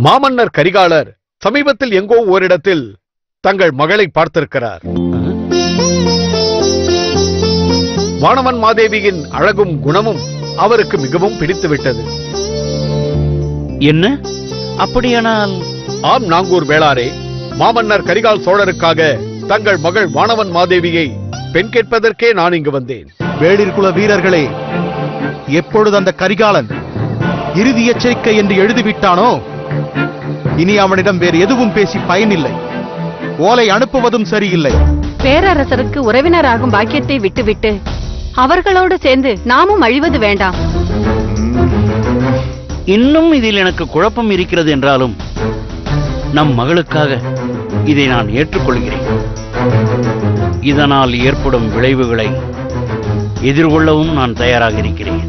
மாமன்னர் கரிகாலர் சமீபத்தில் எங்கோ ஓரிடத்தில் தங்கள் மகளை பார்த்திருக்கிறார் வானவன் மாதேவியின் அழகும் குணமும் அவருக்கு மிகவும் பிடித்துவிட்டது என்ன அப்படியானால் ஆம் நாங்கூர் வேளாரே மாமன்னர் கரிகால் சோழருக்காக தங்கள் மகள் வானவன் மாதேவியை பெண் கேட்பதற்கே நான் இங்கு வந்தேன் வேளிர்குல வீரர்களே எப்பொழுது அந்த கரிகாலன் இறுதி எச்சரிக்கை என்று எழுதிவிட்டானோ இனி அவனிடம் வேறு எதுவும் பேசி பயனில்லை ஓலை அனுப்புவதும் சரியில்லை பேரரசருக்கு உறவினராகும் பாக்கியத்தை விட்டுவிட்டு அவர்களோடு சேர்ந்து நாமும் அழிவது வேண்டாம் இன்னும் இதில் எனக்கு குழப்பம் இருக்கிறது என்றாலும் நம் மகளுக்காக இதை நான் ஏற்றுக்கொள்கிறேன் இதனால் ஏற்படும் விளைவுகளை எதிர்கொள்ளவும் நான் தயாராக இருக்கிறேன்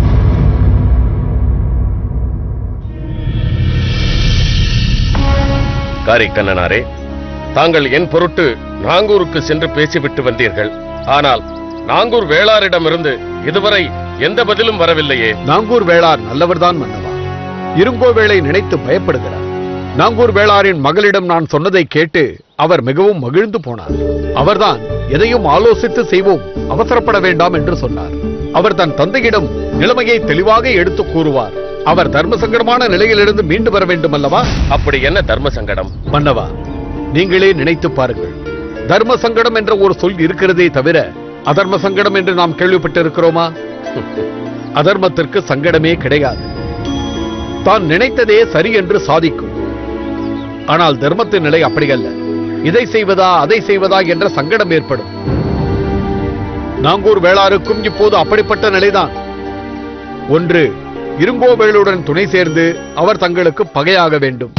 காரிக்கண்ணனாரே தாங்கள் என் பொருட்டு நாங்கூருக்கு சென்று பேசிவிட்டு வந்தீர்கள் ஆனால் நாங்கூர் வேளாரிடமிருந்து இதுவரை எந்த பதிலும் வரவில்லையே நாங்கூர் வேளார் நல்லவர்தான் மன்னவா இருங்கோவேளை நினைத்து பயப்படுகிறார் நாங்கூர் வேளாரின் மகளிடம் நான் சொன்னதை கேட்டு அவர் மிகவும் மகிழ்ந்து போனார் அவர்தான் எதையும் ஆலோசித்து செய்வோம் அவசரப்பட வேண்டாம் என்று சொன்னார் அவர் தன் தந்தையிடம் நிலைமையை தெளிவாக எடுத்துக் கூறுவார் அவர் தர்ம சங்கடமான நிலையிலிருந்து மீண்டு வர வேண்டும் அல்லவா அப்படி என்ன தர்ம சங்கடம் மன்னவா நீங்களே நினைத்து பாருங்கள் தர்ம சங்கடம் என்ற ஒரு சொல் இருக்கிறதே தவிர அதர்ம சங்கடம் என்று நாம் கேள்விப்பட்டிருக்கிறோமா அதர்மத்திற்கு சங்கடமே கிடையாது தான் நினைத்ததே சரி என்று சாதிக்கும் ஆனால் தர்மத்தின் நிலை அப்படியல்ல இதை செய்வதா அதை செய்வதா என்ற சங்கடம் ஏற்படும் நாங்கூர் வேளாருக்கும் இப்போது அப்படிப்பட்ட நிலைதான் ஒன்று இருங்கோவேளுடன் துணை சேர்ந்து அவர் தங்களுக்கு பகையாக வேண்டும்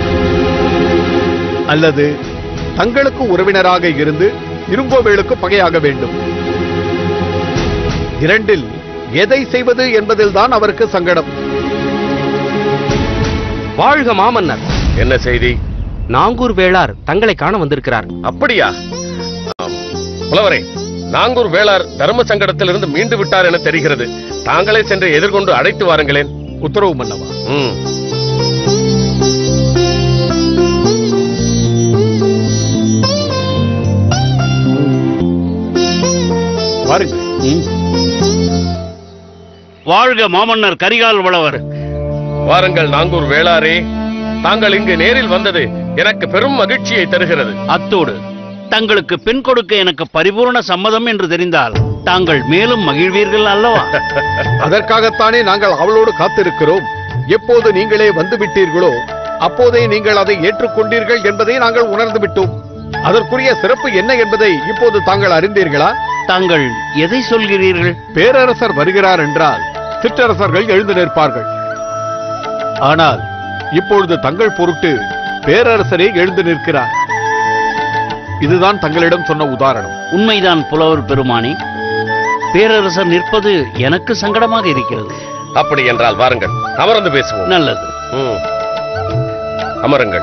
அல்லது தங்களுக்கு உறவினராக இருந்து இருங்கோவேளுக்கு பகையாக வேண்டும் இரண்டில் எதை செய்வது என்பதில்தான் அவருக்கு சங்கடம் வாழ்க மாமன்னர் என்ன செய்தி நாங்கூர் வேளார் தங்களை காண வந்திருக்கிறார் அப்படியா ஆம். புலவரே நாங்கூர் வேளார் தர்ம சங்கடத்திலிருந்து மீண்டு விட்டார் என தெரிகிறது தாங்களே சென்று எதிர்கொண்டு அழைத்து வாருங்களேன் உத்தரவு மன்னவா ம் பாருங்க ம். வாழ்க மாமன்னர் கரிகால் வளவர் வாருங்கள் நாங்கூர் வேளாரே தாங்கள் இங்கு நேரில் வந்தது எனக்கு பெரும் மகிழ்ச்சியை தருகிறது அத்தோடு தங்களுக்கு பெண் கொடுக்க எனக்கு பரிபூர்ண சம்மதம் என்று தெரிந்தால் தாங்கள் மேலும் மகிழ்வீர்கள் அல்லவா அதற்காகத்தானே நாங்கள் அவளோடு காத்திருக்கிறோம் எப்போது நீங்களே வந்து விட்டீர்களோ அப்போதே நீங்கள் அதை ஏற்றுக்கொண்டீர்கள் என்பதை நாங்கள் உணர்ந்து விட்டோம் அதற்குரிய சிறப்பு என்ன என்பதை இப்போது தாங்கள் அறிந்தீர்களா தாங்கள் எதை சொல்கிறீர்கள் பேரரசர் வருகிறார் என்றால் சிற்றரசர்கள் எழுந்து நிற்பார்கள் ஆனால் இப்பொழுது தங்கள் பொருட்டு பேரரசரே எழுந்து நிற்கிறார் இதுதான் தங்களிடம் சொன்ன உதாரணம் உண்மைதான் புலவர் பெருமானே பேரரசர் நிற்பது எனக்கு சங்கடமாக இருக்கிறது அப்படி என்றால் வாருங்கள் அமர்ந்து பேசுவோம் நல்லது ம். அமருங்கள்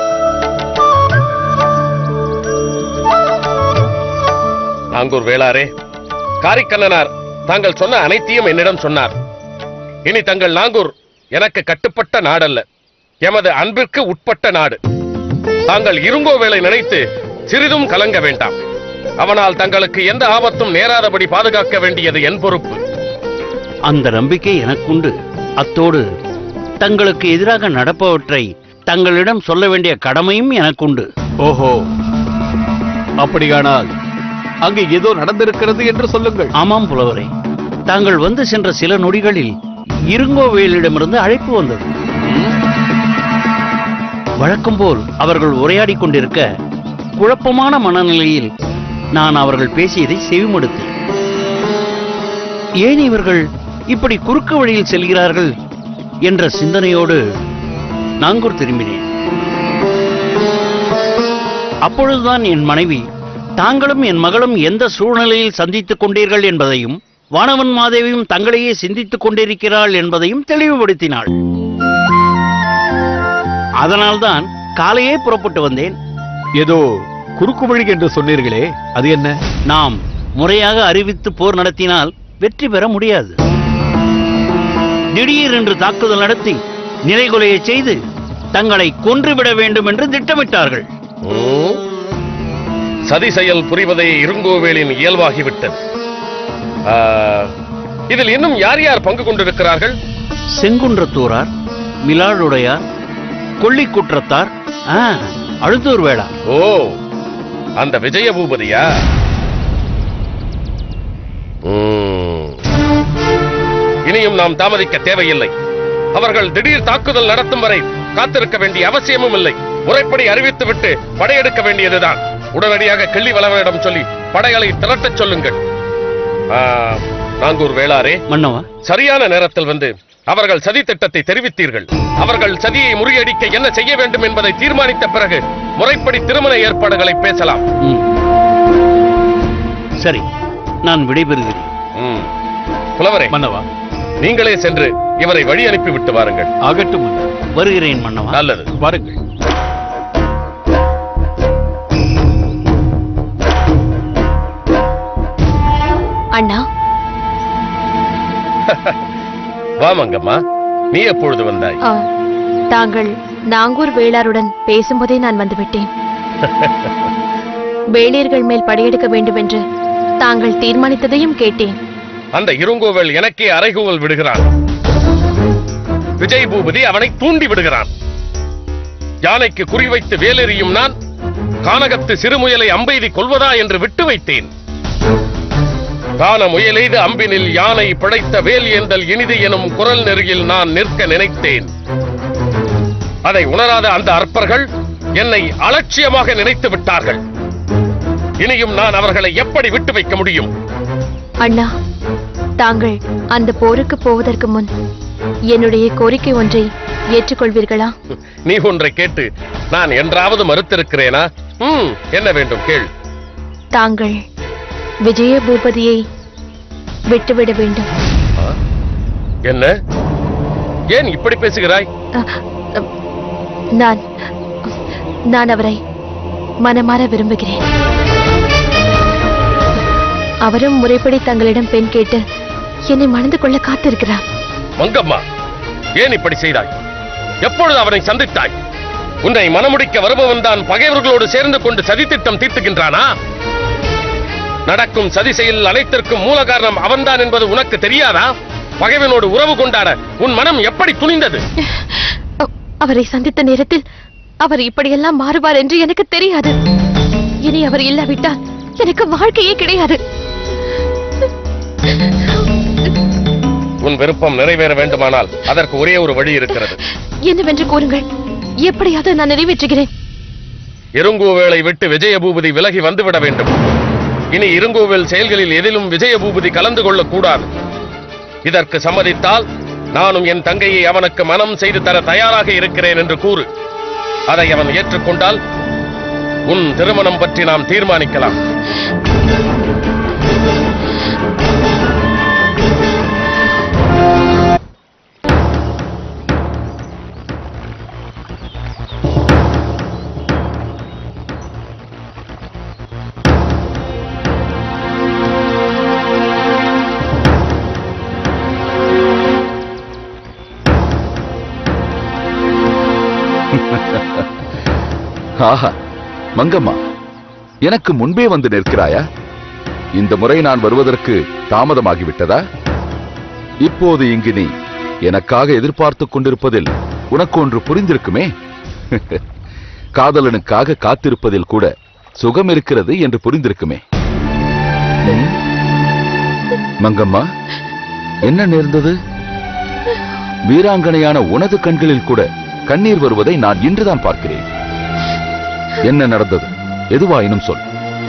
நாங்கூர் வேளாரே காரிக்கண்ணனார் தாங்கள் சொன்ன அனைத்தையும் என்னிடம் சொன்னார் இனி தங்கள் நாங்கூர் எனக்கு கட்டுப்பட்ட நாடல்ல எமது அன்பிற்கு உட்பட்ட நாடு தாங்கள் இருங்கோவேளை நினைத்து சிறிதும் கலங்க வேண்டாம் அவனால் தங்களுக்கு எந்த ஆபத்தும் நேராதபடி பாதுகாக்க வேண்டியது என் பொறுப்பு அந்த நம்பிக்கை எனக்குண்டு அத்தோடு தங்களுக்கு எதிராக நடப்பவற்றை தங்களிடம் சொல்ல வேண்டிய கடமையும் எனக்குண்டு ஓஹோ அப்படியானால் அங்கு ஏதோ நடந்திருக்கிறது என்று சொல்லுங்கள் ஆமாம் புலவரே தாங்கள் வந்து சென்ற சில நொடிகளில் இருங்கோவேலிடமிருந்து அழைப்பு வந்தது வழக்கம் போல் அவர்கள் உரையாடிக் கொண்டிருக்க குழப்பமான மனநிலையில் நான் அவர்கள் பேசியதை செவிமடுத்தேன் ஏன் இவர்கள் இப்படி குறுக்கு வழியில் செல்கிறார்கள் என்ற சிந்தனையோடு நாங்கூர் திரும்பினேன் அப்பொழுதுதான் என் மனைவி தாங்களும் என் மகளும் எந்த சூழ்நிலையில் சந்தித்துக் கொண்டீர்கள் என்பதையும் வானவன் மாதேவியும் தங்களையே சிந்தித்துக் கொண்டிருக்கிறாள் என்பதையும் தெளிவுபடுத்தினாள் அதனால்தான் காலையே புறப்பட்டு வந்தேன் ஏதோ குறுக்கு வழி என்று சொன்னீர்களே அது என்ன நாம் முறையாக அறிவித்து போர் நடத்தினால் வெற்றி பெற முடியாது திடீரென்று தாக்குதல் நடத்தி நிலைகுலையச் செய்து தங்களை கொன்றுவிட வேண்டும் என்று திட்டமிட்டார்கள் ம்? சதி செயல் புரிவதே இருங்கோவேலின் இயல்பாகிவிட்டது ஆ, இதில் இன்னும் யார் யார் பங்கு கொண்டிருக்கிறார்கள் செங்குன்றத்தூரார் மிலாடுடையார் கொள்ளிக்குற்றத்தார் ஆ, அழுத்தூர் வேளா ஓ அந்த விஜய பூபதியா ம். இனியும் நாம் தாமதிக்க தேவையில்லை அவர்கள் திடீர் தாக்குதல் நடத்தும் வரை காத்திருக்க வேண்டிய அவசியமும் இல்லை முறைப்படி அறிவித்துவிட்டு படையெடுக்க வேண்டியதுதான் உடனடியாக கிள்ளி வளவனிடம் சொல்லி படைகளை திரட்டச் சொல்லுங்கள் ஆ, நாங்கூர் வேளாரே மன்னவா சரியான நேரத்தில் வந்து அவர்கள் சதி திட்டத்தை தெரிவித்தீர்கள் அவர்கள் சதியை முறியடிக்க என்ன செய்ய வேண்டும் என்பதை தீர்மானித்த பிறகு முறைப்படி திருமண ஏற்பாடுகளை பேசலாம் ம். சரி நான் விடைபெறுகிறேன் ம். புலவரே மன்னவா நீங்களே சென்று இவரை வழி அனுப்பி விட்டு வாருங்கள் ஆகட்டும் மன்னா. வருகிறேன் மன்னவா நல்லது வாருங்கள் அண்ணா வா மங்கம்மா நீ எப்பொழுது வந்தாய் ஆ, தாங்கள் நாங்கூர் வேளாருடன் பேசும்போதே நான் வந்துவிட்டேன் வேளியர்கள் மேல் படையெடுக்க வேண்டும் என்று தாங்கள் தீர்மானித்ததையும் கேட்டேன் அந்த இருங்கோவல் எனக்கே அறைகூவல் விடுகிறான் விஜய் பூபதி அவனை தூண்டி விடுகிறான் யானைக்கு குறிவைத்து வேலெறியும் நான் கானகத்து சிறுமுயலை அம்பெய்தி கொள்வதா என்று விட்டு வைத்தேன் கான முயலெய்து அம்பினில் யானை பிழைத்த வேல் ஏந்தல் இனிது எனும் குரல் நெறியில் நான் நிற்க நினைத்தேன் அதை உணராத அந்த அற்பர்கள் என்னை அலட்சியமாக நினைத்து விட்டார்கள் இனியும் நான் அவர்களை எப்படி விட்டு வைக்க முடியும் அண்ணா தாங்கள் அந்த போருக்கு போவதற்கு முன் என்னுடைய கோரிக்கை ஒன்றை ஏற்றுக்கொள்வீர்களா நீ ஒன்றை கேட்டு நான் என்றாவது மறுத்திருக்கிறேனா ம் என்ன வேண்டும் கேள் தாங்கள் விஜய பூபதியை விட்டுவிட வேண்டும் ஆ? என்ன ஏன் இப்படி பேசுகிறாய் அ, அ, நான் நான் அவரை மனமாற விரும்புகிறேன் அவரும் முறைப்படி தங்களிடம் பெண் கேட்டு என்னை மணந்து கொள்ள காத்திருக்கிறார் மங்கம்மா ஏன் இப்படி செய்தாய் எப்பொழுது அவனை சந்தித்தாய் உன்னை மனமுடிக்க வருபவன் தான் பகைவர்களோடு சேர்ந்து கொண்டு சதித்திட்டம் தீர்த்துகின்றானா நடக்கும் சதி செயல் அனைத்திற்கும் மூல காரணம் அவன்தான் என்பது உனக்கு தெரியாதா பகைவனோடு உறவு கொண்டாட உன் மனம் எப்படி துணிந்தது அ, அவரை சந்தித்த நேரத்தில் அவர் இப்படியெல்லாம் மாறுவார் என்று எனக்கு தெரியாது இனி அவர் இல்லாவிட்டால் எனக்கு வாழ்க்கையே கிடையாது உன் விருப்பம் நிறைவேற வேண்டுமானால் அதற்கு ஒரே ஒரு வழி இருக்கிறது என்னவென்று கூறுங்கள் எப்படியாவது நான் நிறைவேற்றுகிறேன் இருங்கோவேளை விட்டு விஜயபூபதி விலகி வந்துவிட வேண்டும் இனி இருங்கோவேல் செயல்களில் எதிலும் விஜயபூபதி கலந்து கொள்ளக் கூடாது இதற்கு சம்மதித்தால் நானும் என் தங்கையை அவனுக்கு மனம் செய்து தர தயாராக இருக்கிறேன் என்று கூறு அதை அவன் ஏற்றுக்கொண்டால் உன் திருமணம் பற்றி நாம் தீர்மானிக்கலாம் ஆஹா மங்கம்மா எனக்கு முன்பே வந்து நிற்கிறாயா இந்த முறை நான் வருவதற்கு தாமதமாகிவிட்டதா இப்போது இங்கு நீ எனக்காக எதிர்பார்த்துக் கொண்டிருப்பதில் உனக்கு ஒன்று புரிந்திருக்குமே காதலனுக்காக காத்திருப்பதில் கூட சுகம் இருக்கிறது என்று புரிந்திருக்குமே ம்? மங்கம்மா என்ன நேர்ந்தது வீராங்கனையான உனது கண்களில் கூட கண்ணீர் வருவதை நான் இன்றுதான் பார்க்கிறேன் என்ன நடந்தது எதுவாயினும் சொல்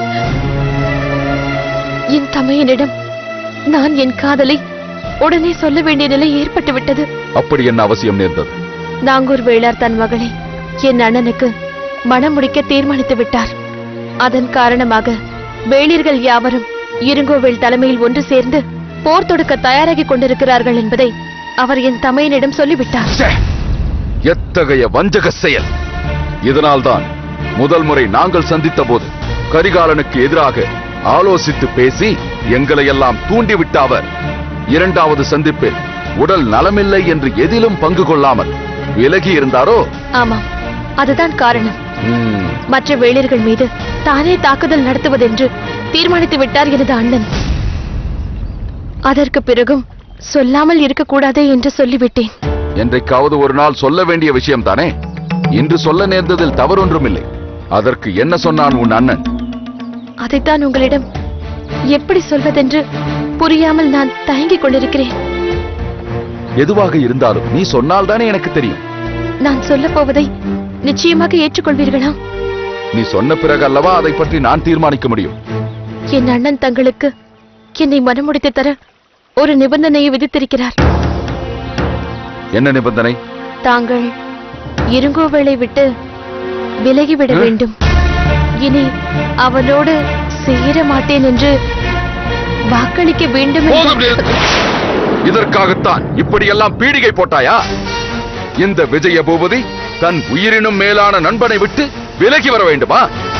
என் தமையனிடம் நான் என் காதலை உடனே சொல்ல வேண்டிய நிலை ஏற்பட்டு விட்டது அப்படி என்ன அவசியம் நேர்ந்தது நாங்கூர் வேளார் தன் மகளை என் அண்ணனுக்கு மணம் முடிக்க தீர்மானித்து விட்டார் அதன் காரணமாக வேளிர்கள் யாவரும் இருங்கோவேல் தலைமையில் ஒன்று சேர்ந்து போர் தொடுக்க தயாராகிக் கொண்டிருக்கிறார்கள் என்பதை அவர் என் தமையனிடம் சொல்லிவிட்டார் ச்சே! எத்தகைய வஞ்சக செயல் இதனால்தான் முதல் முறை நாங்கள் சந்தித்த போது கரிகாலனுக்கு எதிராக ஆலோசித்து பேசி எங்களை எல்லாம் தூண்டிவிட்ட அவர் இரண்டாவது சந்திப்பில் உடல் நலமில்லை என்று எதிலும் பங்கு கொள்ளாமல் விலகி இருந்தாரோ ஆமாம் அதுதான் காரணம் ம், மற்ற வேளிர்கள் மீது தானே தாக்குதல் நடத்துவதென்று தீர்மானித்து விட்டார் எனது அண்ணன் அதற்கு பிறகும் சொல்லாமல் இருக்கக்கூடாதே என்று சொல்லிவிட்டேன் என்றைக்காவது ஒரு நாள் சொல்ல வேண்டிய விஷயம் தானே இன்று சொல்ல நேர்ந்ததில் தவறொன்றுமில்லை அதற்கு என்ன சொன்னான் உன் அண்ணன் அதைத்தான் உங்களிடம் எப்படி சொல்வதென்று புரியாமல் நான் தயங்கிக் கொண்டிருக்கிறேன் எதுவாக இருந்தாலும் நீ சொன்னால் தானே எனக்கு தெரியும் நான் சொல்லப் போவதை நிச்சயமாக ஏற்றுக்கொள்வீர்களா நீ சொன்ன பிறகு அல்லவா அதை பற்றி நான் தீர்மானிக்க முடியும் என் அண்ணன் தங்களுக்கு என்னை மனமுடித்து தர ஒரு நிபந்தனையை விதித்திருக்கிறார் என்ன நிபந்தனை தாங்கள் இருங்கோவேளை விட்டு விலகிவிட ஆ? வேண்டும் இனி அவனோடு சேர மாட்டேன் என்று வாக்களிக்க வேண்டும் என்று- போதும் நிறுத்து. இதற்காகத்தான் இப்படியெல்லாம் பீடிகை போட்டாயா இந்த விஜய பூபதி தன் உயிரினும் மேலான நண்பனை விட்டு விலகி வர வேண்டுமா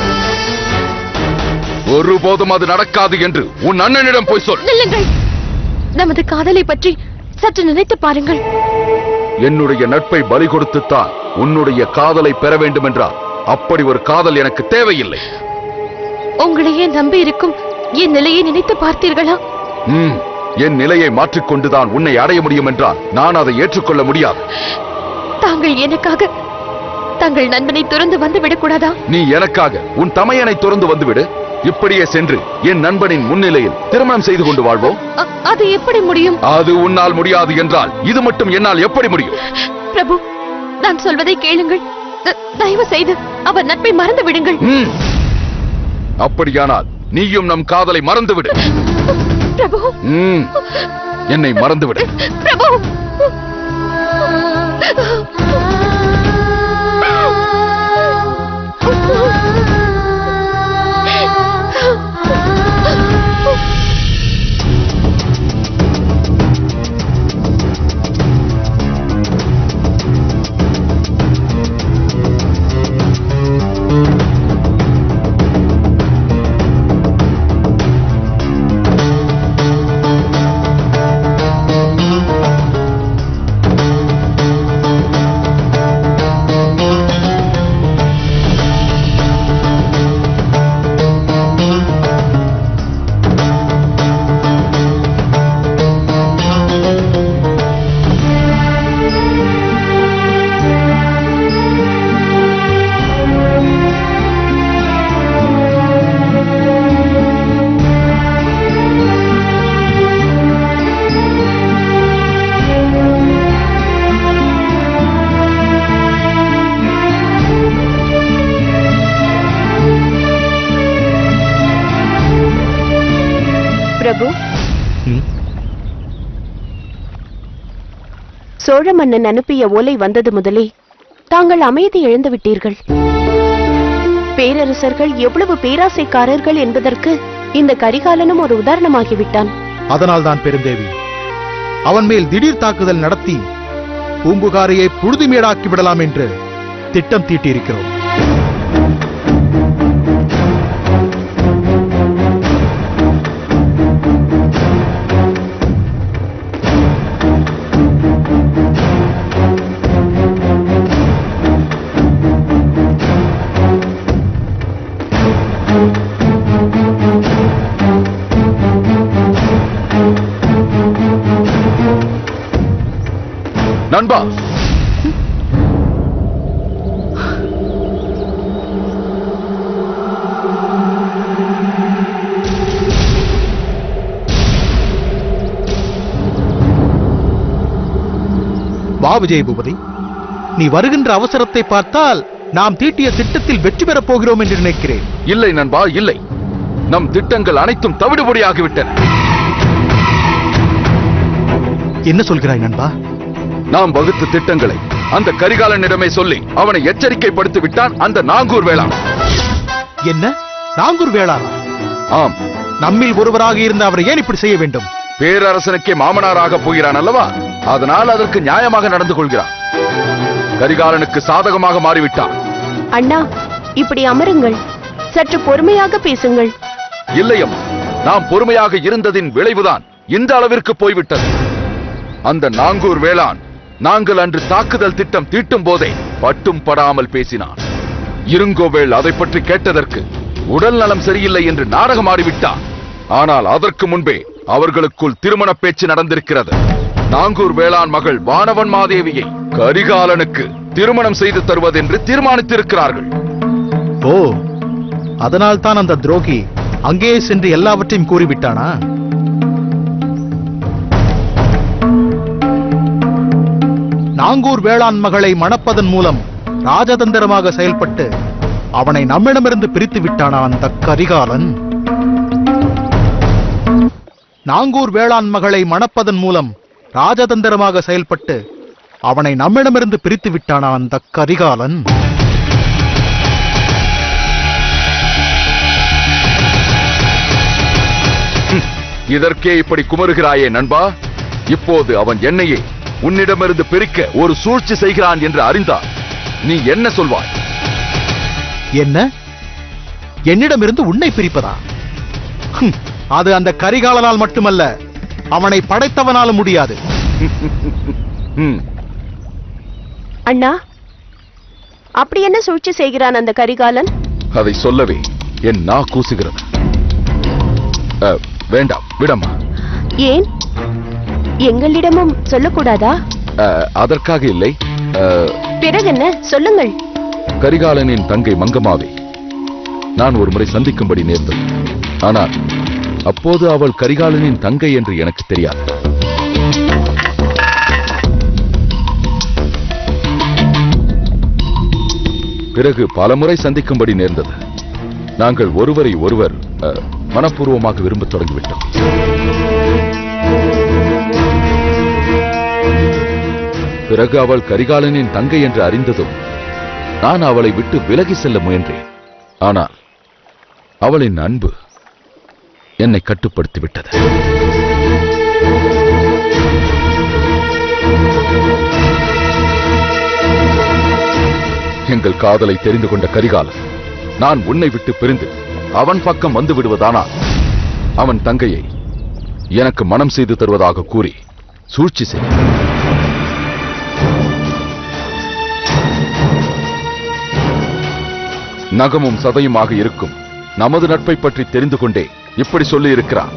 ஒருபோதும் அது நடக்காது என்று உன் அண்ணனிடம் போய் சொல் நில்லுங்கள் நமது காதலை பற்றி சற்று நினைத்து பாருங்கள் என்னுடைய நட்பை பலி கொடுத்துத்தான் உன்னுடைய காதலை பெற வேண்டும் என்றால் அப்படி ஒரு காதல் எனக்கு தேவையில்லை உங்களையே நம்பி இருக்கும் என் நிலையை நினைத்து பார்த்தீர்களா ம், என் நிலையை மாற்றிக்கொண்டுதான் உன்னை அடைய முடியும் என்றால் நான் அதை ஏற்றுக்கொள்ள முடியாது தாங்கள் எனக்காக தங்கள் நண்பனை துறந்து வந்து விடக்கூடாதா நீ எனக்காக உன் தமையனை துறந்து வந்துவிடு இப்படியே சென்று என் நண்பனின் முன்னிலையில் திருமணம் செய்து கொண்டு வாழ்வோம் அ- அது எப்படி முடியும் அது உன்னால் முடியாது என்றால் இது மட்டும் என்னால் எப்படி முடியும் பிரபு நான் சொல்வதை கேளுங்கள் த- தயவு செய்து அவர் நட்பை மறந்து விடுங்கள் ம். அப்படியானால் நீயும் நம் காதலை மறந்துவிடு பிரபு ம். என்னை மறந்துவிடு பிரபு பிரபு ம்? சோழ மன்னன் அனுப்பிய ஓலை வந்தது முதலே தாங்கள் அமைதி இழந்து விட்டீர்கள் பேரரசர்கள் எவ்வளவு பேராசைக்காரர்கள் என்பதற்கு இந்த கரிகாலனும் ஒரு உதாரணமாகிவிட்டான் அதனால்தான் பெருந்தேவி அவன் மேல் திடீர் தாக்குதல் நடத்தி பூம்புகாரையை புழுதிமேடாக்கி விடலாம் என்று திட்டம் தீட்டியிருக்கிறோம் நண்பா வா விஜய பூபதி நீ வருகின்ற அவசரத்தை பார்த்தால் நாம் தீட்டிய திட்டத்தில் வெற்றி பெறப் போகிறோம் என்று நினைக்கிறேன் இல்லை நண்பா இல்லை நம் திட்டங்கள் அனைத்தும் தவிடுபொடியாகிவிட்டன என்ன சொல்கிறாய் நண்பா நாம் வகுத்த திட்டங்களை அந்த கரிகாலனிடமே சொல்லி அவனை எச்சரிக்கைப்படுத்தி விட்டான் அந்த நாங்கூர் வேளாண் என்ன நாங்கூர் வேளாளா ஆம் நம்மில் ஒருவராக இருந்த அவரை ஏன் இப்படி செய்ய வேண்டும் பேரரசனுக்கே மாமனாராக போகிறான் அல்லவா அதனால் அதற்கு நியாயமாக நடந்து கொள்கிறான் கரிகாலனுக்கு சாதகமாக மாறிவிட்டான் அண்ணா இப்படி அமருங்கள் சற்று பொறுமையாக பேசுங்கள் இல்லையம் நாம் பொறுமையாக இருந்ததின் விளைவுதான் இந்த அளவிற்கு போய்விட்டது அந்த நாங்கூர் வேளான் நாங்கள் அன்று தாக்குதல் திட்டம் தீட்டும் போதே பட்டும் படாமல் பேசினான் இருங்கோவேள் அதை பற்றி கேட்டதற்கு உடல் நலம் சரியில்லை என்று நாடகம் ஆடிவிட்டார் ஆனால் அதற்கு முன்பே அவர்களுக்குள் திருமண பேச்சு நடந்திருக்கிறது நாங்கூர் வேளாண் மகள் வானவன் மாதேவியை கரிகாலனுக்கு திருமணம் செய்து தருவதென்று தீர்மானித்திருக்கிறார்கள் ஓ அதனால் தான் அந்த துரோகி அங்கேயே சென்று எல்லாவற்றையும் கூறிவிட்டானா நாங்கூர் வேளாண் மகளை மணப்பதன் மூலம் ராஜதந்திரமாக செயல்பட்டு அவனை நம்மிடமிருந்து பிரித்து விட்டானா அந்த கரிகாலன் நாங்கூர் வேளாண் மகளை மணப்பதன் மூலம் ராஜதந்திரமாக செயல்பட்டு அவனை நம்மிடமிருந்து பிரித்து விட்டானா அந்த கரிகாலன் இதற்கே இப்படி குமருகிறாயே நண்பா இப்போது அவன் என்னையே உன்னிடமிருந்து பிரிக்க ஒரு சூழ்ச்சி செய்கிறான் என்று அறிந்தார் நீ என்ன சொல்வாய் என்ன என்னிடமிருந்து உன்னை பிரிப்பதா ஹும், அது அந்த கரிகாலனால் மட்டுமல்ல அவனை படைத்தவனாலும் முடியாது ம், அண்ணா அப்படி என்ன சூழ்ச்சி செய்கிறான் அந்த கரிகாலன் அதை சொல்லவே என் நா கூசுகிறது அ, வேண்டாம் விடம்மா ஏன் எங்களிடமும் சொல்லக்கூடாதா அ, அதற்காக இல்லை அ, பிறகென்ன சொல்லுங்கள் கரிகாலனின் தங்கை மங்கம்மாவை நான் ஒரு முறை சந்திக்கும்படி நேர்ந்தது ஆனால் அப்போது அவள் கரிகாலனின் தங்கை என்று எனக்கு தெரியாது பிறகு பலமுறை சந்திக்கும்படி நேர்ந்தது நாங்கள் ஒருவரை ஒருவர் அ, மனப்பூர்வமாக விரும்பத் தொடங்கிவிட்டோம் பிறகு அவள் கரிகாலனின் தங்கை என்று அறிந்ததும் நான் அவளை விட்டு விலகி செல்ல முயன்றேன் ஆனால் அவளின் அன்பு என்னை கட்டுப்படுத்தி விட்டது எங்கள் காதலை தெரிந்து கொண்ட கரிகாலன் நான் உன்னை விட்டு பிரிந்து அவன் பக்கம் வந்து விடுவதானால் அவன் தங்கையை எனக்கு மனம் செய்து தருவதாக கூறி சூழ்ச்சி செய்தார் நகமும் சதையுமாக இருக்கும் நமது நட்பை பற்றி தெரிந்து கொண்டே இப்படி சொல்லி இருக்கிறான்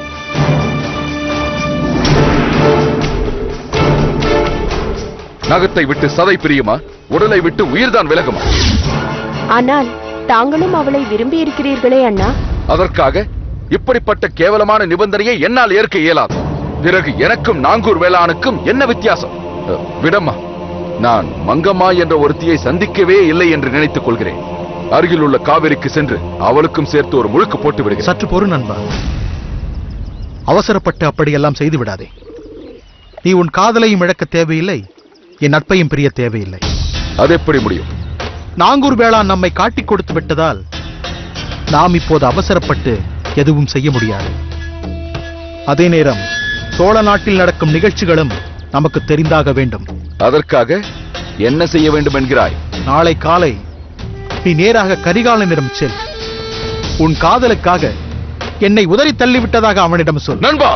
நகத்தை விட்டு சதை பிரியுமா உடலை விட்டு உயிர்தான் விலகுமா ஆனால் தாங்களும் அவளை விரும்பி இருக்கிறீர்களே அண்ணா அதற்காக இப்படிப்பட்ட கேவலமான நிபந்தனையை என்னால் ஏற்க இயலாது பிறகு எனக்கும் நாங்கூர் வேளாணுக்கும் என்ன வித்தியாசம் அ, விடம்மா நான் மங்கம்மா என்ற ஒருத்தியை சந்திக்கவே இல்லை என்று நினைத்துக் கொள்கிறேன் அருகில் உள்ள காவிரிக்கு சென்று அவளுக்கும் சேர்த்து ஒரு முழுக்கு போட்டு விடுகிறேன் சற்று பொறு நண்பா அவசரப்பட்டு அப்படியெல்லாம் செய்து விடாதே நீ உன் காதலையும் இழக்க தேவையில்லை என் நட்பையும் பிரிய தேவையில்லை அது எப்படி முடியும் நாங்கூர் வேளாண் நம்மை காட்டிக் கொடுத்து விட்டதால் நாம் இப்போது அவசரப்பட்டு எதுவும் செய்ய முடியாது அதே நேரம் சோழ நாட்டில் நடக்கும் நிகழ்ச்சிகளும் நமக்கு தெரிந்தாக வேண்டும் அதற்காக என்ன செய்ய வேண்டும் என்கிறாய் நாளை காலை நீ நேராக கரிகாலனிடம் செல் உன் காதலுக்காக என்னை உதறி தள்ளிவிட்டதாக அவனிடம் சொல் நண்பா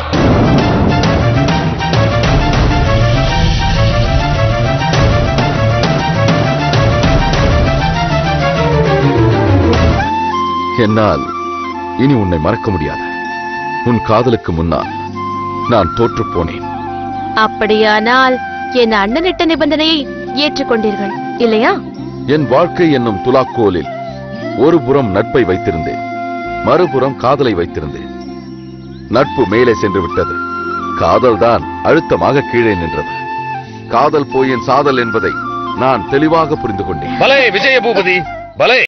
என்னால் இனி உன்னை மறக்க முடியாது உன் காதலுக்கு முன்னால் நான் தோற்றுப் போனேன் அப்படியானால் என் அண்ணனிட்ட நிபந்தனையை ஏற்றுக்கொண்டீர்கள் இல்லையா என் வாழ்க்கை என்னும் துலாக்கோலில் ஒரு புறம் நட்பை வைத்திருந்தேன் மறுபுறம் காதலை வைத்திருந்தேன் நட்பு மேலே சென்று விட்டது காதல்தான் அழுத்தமாக கீழே நின்றது காதல் போயின் சாதல் என்பதை நான் தெளிவாக புரிந்து கொண்டேன் பலே விஜய பூபதி பலே